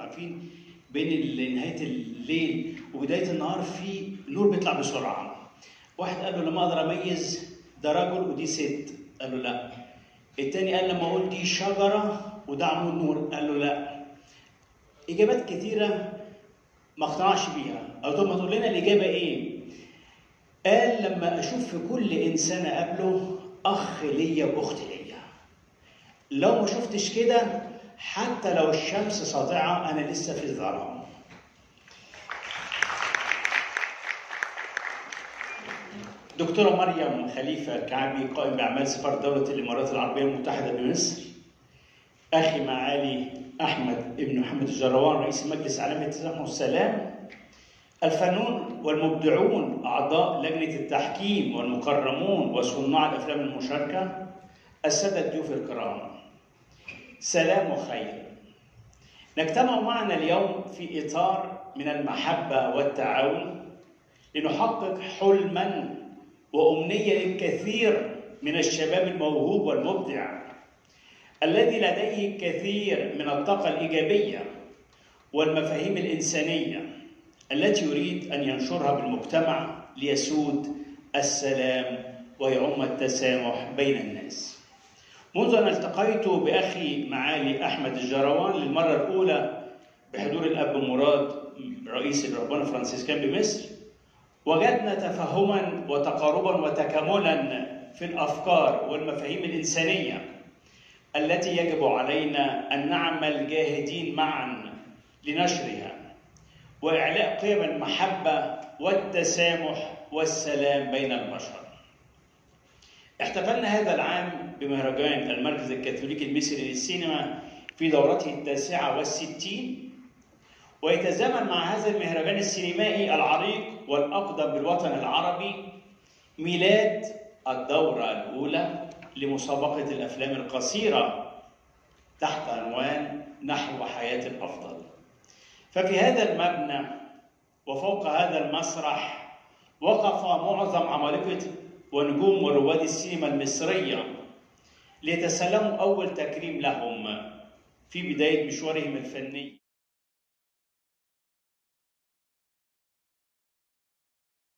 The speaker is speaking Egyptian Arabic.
عارفين بين نهايه الليل وبدايه النهار في نور بيطلع بسرعه واحد قال له لما اقدر اميز ده رجل ودي ست قال له لا التاني قال لما اقول دي شجره وده عمود نور قال له لا اجابات كتيره ما اقتنعش بيها او طب ما تقول لنا الاجابه ايه قال لما اشوف في كل انسان اقابله اخ ليا واخت ليا لو ما شفتش كده حتى لو الشمس ساطعه انا لسه في الظلام دكتورة مريم خليفة الكعبي قائم بأعمال سفارة دولة الإمارات العربية المتحدة بمصر أخي معالي أحمد ابن محمد الجروان رئيس مجلس عالمي التسامح والسلام الفنون والمبدعون أعضاء لجنة التحكيم والمكرمون وصناع الأفلام المشاركة السادة الضيوف الكرام سلام وخير نجتمع معنا اليوم في إطار من المحبة والتعاون لنحقق حلما وأمنية للكثير من الشباب الموهوب والمبدع الذي لديه الكثير من الطاقة الإيجابية والمفاهيم الإنسانية التي يريد أن ينشرها بالمجتمع ليسود السلام ويعم التسامح بين الناس منذ أن التقيت بأخي معالي أحمد الجروان للمرة الأولى بحضور الأب مراد رئيس الرهبان الفرنسيسكان بمصر وجدنا تفهما وتقاربا وتكاملا في الافكار والمفاهيم الانسانيه التي يجب علينا ان نعمل جاهدين معا لنشرها واعلاء قيم المحبه والتسامح والسلام بين البشر. احتفلنا هذا العام بمهرجان المركز الكاثوليكي المصري للسينما في دورته التاسعه والستين ويتزامن مع هذا المهرجان السينمائي العريق والأقدم بالوطن العربي ميلاد الدورة الأولى لمسابقة الأفلام القصيرة تحت عنوان نحو حياة الأفضل ففي هذا المبنى وفوق هذا المسرح وقف معظم عمالقة ونجوم ورواد السينما المصرية ليتسلموا أول تكريم لهم في بداية مشوارهم الفني